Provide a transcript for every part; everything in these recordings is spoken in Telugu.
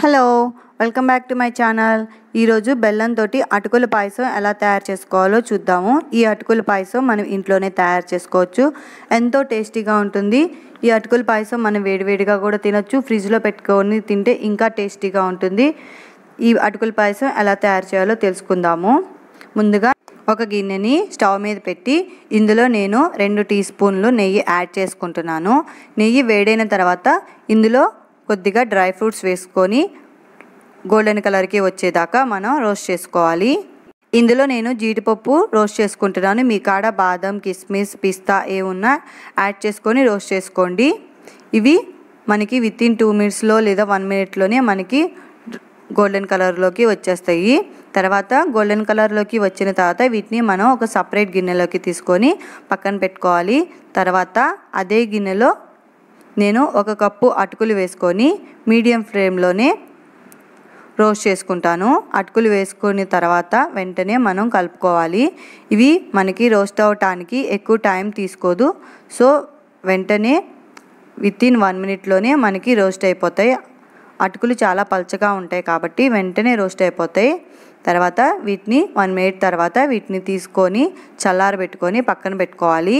hello welcome back to my channel ఈరోజు బెల్లంతో అటుకుల పాయసం ఎలా తయారు చేసుకోవాలో చూద్దాము ఈ అటుకుల పాయసం మనం ఇంట్లోనే తయారు చేసుకోవచ్చు ఎంతో టేస్టీగా ఉంటుంది ఈ అటుకుల పాయసం మనం వేడివేడిగా కూడా తినొచ్చు ఫ్రిడ్జ్లో పెట్టుకొని తింటే ఇంకా టేస్టీగా ఉంటుంది ఈ అటుకుల పాయసం ఎలా తయారు చేయాలో తెలుసుకుందాము ముందుగా ఒక గిన్నెని స్టవ్ మీద పెట్టి ఇందులో నేను రెండు టీ స్పూన్లు నెయ్యి యాడ్ చేసుకుంటున్నాను నెయ్యి వేడైన తర్వాత ఇందులో కొద్దిగా డ్రై ఫ్రూట్స్ వేసుకొని గోల్డెన్ కలర్కి వచ్చేదాకా మనం రోస్ట్ చేసుకోవాలి ఇందులో నేను జీడిపప్పు రోస్ట్ చేసుకుంటున్నాను మీ కాడ బాదం కిస్మిస్ పిస్తా ఏ ఉన్నా యాడ్ చేసుకొని రోస్ట్ చేసుకోండి ఇవి మనకి విత్ ఇన్ టూ మినిట్స్లో లేదా వన్ మినిట్లోనే మనకి గోల్డెన్ కలర్లోకి వచ్చేస్తాయి తర్వాత గోల్డెన్ కలర్లోకి వచ్చిన తర్వాత వీటిని మనం ఒక సపరేట్ గిన్నెలోకి తీసుకొని పక్కన పెట్టుకోవాలి తర్వాత అదే గిన్నెలో నేను ఒక కప్పు అటుకులు వేసుకొని మీడియం ఫ్లేమ్లోనే రోస్ట్ చేసుకుంటాను అటుకులు వేసుకున్న తర్వాత వెంటనే మనం కలుపుకోవాలి ఇవి మనకి రోస్ట్ అవటానికి ఎక్కువ టైం తీసుకోదు సో వెంటనే విత్ ఇన్ వన్ మినిట్లోనే మనకి రోస్ట్ అయిపోతాయి అటుకులు చాలా పలచగా ఉంటాయి కాబట్టి వెంటనే రోస్ట్ అయిపోతాయి తర్వాత వీటిని వన్ మినిట్ తర్వాత వీటిని తీసుకొని చల్లారబెట్టుకొని పక్కన పెట్టుకోవాలి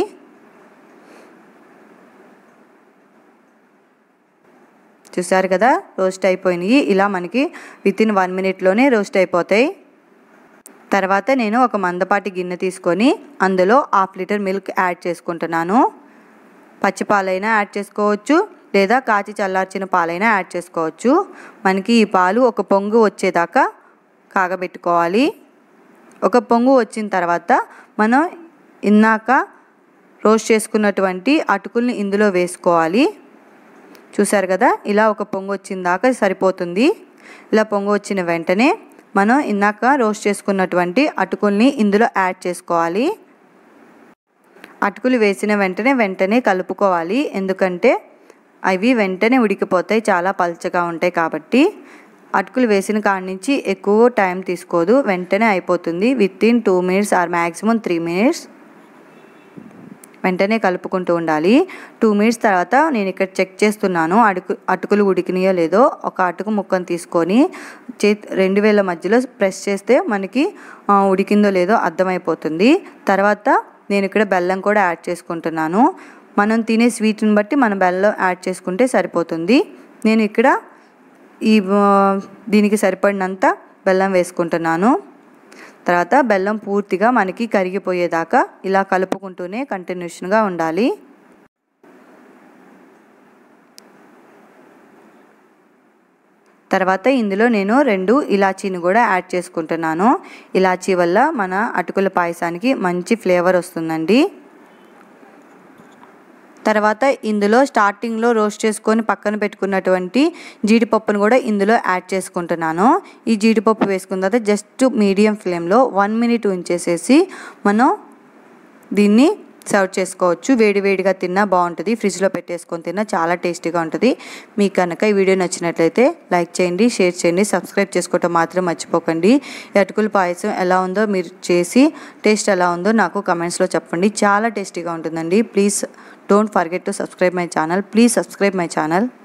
చూసారు కదా రోస్ట్ అయిపోయినాయి ఇలా మనకి విత్ ఇన్ వన్ మినిట్లోనే రోస్ట్ అయిపోతాయి తర్వాత నేను ఒక మందపాటి గిన్నె తీసుకొని అందులో హాఫ్ లీటర్ మిల్క్ యాడ్ చేసుకుంటున్నాను పచ్చి పాలైనా యాడ్ చేసుకోవచ్చు లేదా కాచి చల్లార్చిన పాలైనా యాడ్ చేసుకోవచ్చు మనకి ఈ పాలు ఒక పొంగు వచ్చేదాకా కాగబెట్టుకోవాలి ఒక పొంగు వచ్చిన తర్వాత మనం ఇందాక రోస్ట్ చేసుకున్నటువంటి అటుకుల్ని ఇందులో వేసుకోవాలి చూసారు కదా ఇలా ఒక పొంగు వచ్చిన దాకా సరిపోతుంది ఇలా పొంగు వచ్చిన వెంటనే మనం ఇందాక రోస్ట్ చేసుకున్నటువంటి అటుకుల్ని ఇందులో యాడ్ చేసుకోవాలి అటుకులు వేసిన వెంటనే వెంటనే కలుపుకోవాలి ఎందుకంటే అవి వెంటనే ఉడికిపోతాయి చాలా పల్చగా ఉంటాయి కాబట్టి అటుకులు వేసిన కాడి నుంచి ఎక్కువ టైం తీసుకోదు వెంటనే అయిపోతుంది within two minutes or maximum three minutes వెంటనే కలుపుకుంటూ ఉండాలి టూ మినిట్స్ తర్వాత నేను ఇక్కడ చెక్ చేస్తున్నాను అడుకు అటుకులు ఉడికినాయో లేదో ఒక అటుకు ముక్కను తీసుకొని చేతి రెండు వేల మధ్యలో ప్రెస్ చేస్తే మనకి ఉడికిందో లేదో అర్థమైపోతుంది తర్వాత నేను ఇక్కడ బెల్లం కూడా యాడ్ చేసుకుంటున్నాను మనం తినే స్వీట్ని బట్టి మనం బెల్లం యాడ్ చేసుకుంటే సరిపోతుంది నేను ఇక్కడ ఈ దీనికి సరిపడినంత బెల్లం వేసుకుంటున్నాను తర్వాత బెల్లం పూర్తిగా మనకి కరిగిపోయేదాకా ఇలా కలుపుకుంటూనే కంటిన్యూషన్గా ఉండాలి తర్వాత ఇందులో నేను రెండు ఇలాచీని కూడా యాడ్ చేసుకుంటున్నాను ఇలాచీ వల్ల మన అటుకుల పాయసానికి మంచి ఫ్లేవర్ వస్తుందండి తర్వాత ఇందులో స్టార్టింగ్లో రోస్ట్ చేసుకొని పక్కన పెట్టుకున్నటువంటి జీడిపప్పును కూడా ఇందులో యాడ్ చేసుకుంటున్నాను ఈ జీడిపప్పు వేసుకున్న తర్వాత జస్ట్ మీడియం ఫ్లేమ్లో వన్ మినిట్ ఉంచేసేసి మనం దీన్ని సర్వ్ చేసుకోవచ్చు వేడివేడిగా తిన్నా బాగుంటుంది ఫ్రిడ్జ్లో పెట్టేసుకొని తిన్నా చాలా టేస్టీగా ఉంటుంది మీకు కనుక ఈ వీడియో నచ్చినట్లయితే లైక్ చేయండి షేర్ చేయండి సబ్స్క్రైబ్ చేసుకోవటం మాత్రం మర్చిపోకండి అటుకుల పాయసం ఎలా ఉందో మీరు చేసి టేస్ట్ ఎలా ఉందో నాకు కమెంట్స్లో చెప్పండి చాలా టేస్టీగా ఉంటుందండి please don't forget to subscribe my channel please subscribe my channel